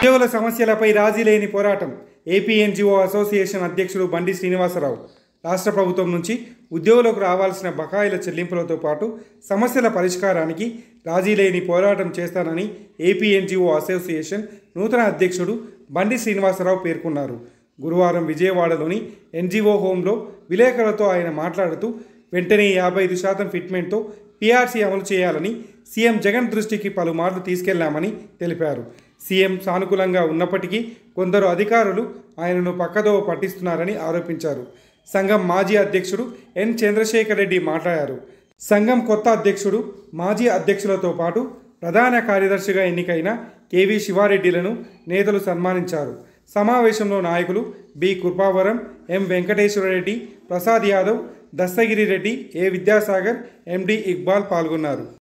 ఉద్యోగుల సమస్యలపై రాజీ లేని పోరాటం ఏపీ ఎన్జిఓ అసోసియేషన్ అధ్యక్షుడు బండి శ్రీనివాసరావు రాష్ట్ర ప్రభుత్వం నుంచి ఉద్యోగులకు రావాల్సిన బకాయిల చెల్లింపులతో పాటు సమస్యల పరిష్కారానికి రాజీ లేని పోరాటం చేస్తానని ఏపీ ఎన్జిఓ అసోసియేషన్ నూతన అధ్యక్షుడు బండి శ్రీనివాసరావు పేర్కొన్నారు గురువారం విజయవాడలోని ఎన్జిఓ హోంలో విలేకరులతో ఆయన మాట్లాడుతూ వెంటనే యాభై ఐదు శాతం ఫిట్మెంట్తో పీఆర్సీ అమలు చేయాలని సీఎం జగన్ దృష్టికి పలుమార్లు తీసుకెళ్లామని తెలిపారు సీఎం సానుకూలంగా ఉన్నప్పటికీ కొందరు అధికారులు ఆయనను పక్కదోవ పట్టిస్తున్నారని ఆరోపించారు సంఘం మాజీ అధ్యక్షుడు ఎన్ చంద్రశేఖర్ రెడ్డి మాట్లాడారు సంఘం కొత్త అధ్యక్షుడు మాజీ అధ్యక్షులతో పాటు ప్రధాన కార్యదర్శిగా ఎన్నికైన కేవీ శివారెడ్డిలను నేతలు సన్మానించారు సమావేశంలో నాయకులు B Krupavaram M Venkateswarareddy Prasad Yadav Dastagiri Reddy A Vidyasagar MD Iqbal పాల్గొన్నారు